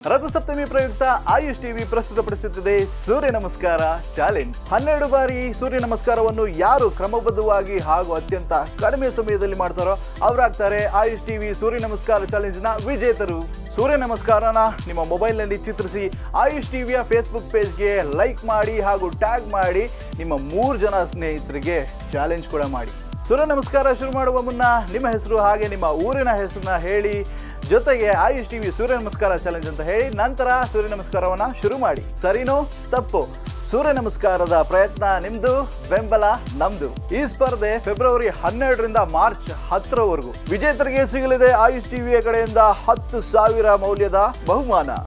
ರಥಸಪ್ತಮಿ ಪ್ರಯುಕ್ತ ಆಯುಷ್ ಟಿವಿ ಪ್ರಸ್ತುತಪಡಿಸುತ್ತಿದೆ ಸೂರ್ಯ ನಮಸ್ಕಾರ ಚಾಲೆಂಜ್ ಹನ್ನೆರಡು ಬಾರಿ ಸೂರ್ಯ ನಮಸ್ಕಾರವನ್ನು ಯಾರು ಕ್ರಮಬದ್ಧವಾಗಿ ಹಾಗೂ ಅತ್ಯಂತ ಕಡಿಮೆ ಸಮಯದಲ್ಲಿ ಮಾಡ್ತಾರೋ ಅವರಾಗ್ತಾರೆ ಆಯುಷ್ ಟಿವಿ ಸೂರ್ಯ ನಮಸ್ಕಾರ ಚಾಲೆಂಜ್ನ ವಿಜೇತರು ಸೂರ್ಯ ನಮಸ್ಕಾರನ ನಿಮ್ಮ ಮೊಬೈಲ್ನಲ್ಲಿ ಚಿತ್ರಿಸಿ ಆಯುಷ್ ಟಿವಿಯ ಫೇಸ್ಬುಕ್ ಪೇಜ್ಗೆ ಲೈಕ್ ಮಾಡಿ ಹಾಗೂ ಟ್ಯಾಗ್ ಮಾಡಿ ನಿಮ್ಮ ಮೂರು ಜನ ಸ್ನೇಹಿತರಿಗೆ ಚಾಲೆಂಜ್ ಕೂಡ ಮಾಡಿ ಸೂರ್ಯ ನಮಸ್ಕಾರ ಶುರು ಮಾಡುವ ಮುನ್ನ ನಿಮ್ಮ ಹೆಸರು ಹಾಗೆ ನಿಮ್ಮ ಊರಿನ ಹೆಸರನ್ನ ಹೇಳಿ ಜೊತೆಗೆ ಆಯುಷ್ ಟಿವಿ ಸೂರ್ಯ ನಮಸ್ಕಾರ ಚಾಲೆಂಜ್ ಅಂತ ಹೇಳಿ ನಂತರ ಸೂರ್ಯ ನಮಸ್ಕಾರವನ್ನ ಶುರು ಮಾಡಿ ಸರಿನೋ ತಪ್ಪು ಸೂರ್ಯ ನಮಸ್ಕಾರದ ಪ್ರಯತ್ನ ನಿಮ್ದು ಬೆಂಬಲ ನಮ್ದು ಈ ಸ್ಪರ್ಧೆ ಫೆಬ್ರವರಿ ಹನ್ನೆರಡರಿಂದ ಮಾರ್ಚ್ ಹತ್ತರವರೆಗೂ ವಿಜೇತರಿಗೆ ಸಿಗಲಿದೆ ಆಯುಷ್ ಟಿವಿಯ ಕಡೆಯಿಂದ ಹತ್ತು ಸಾವಿರ ಮೌಲ್ಯದ ಬಹುಮಾನ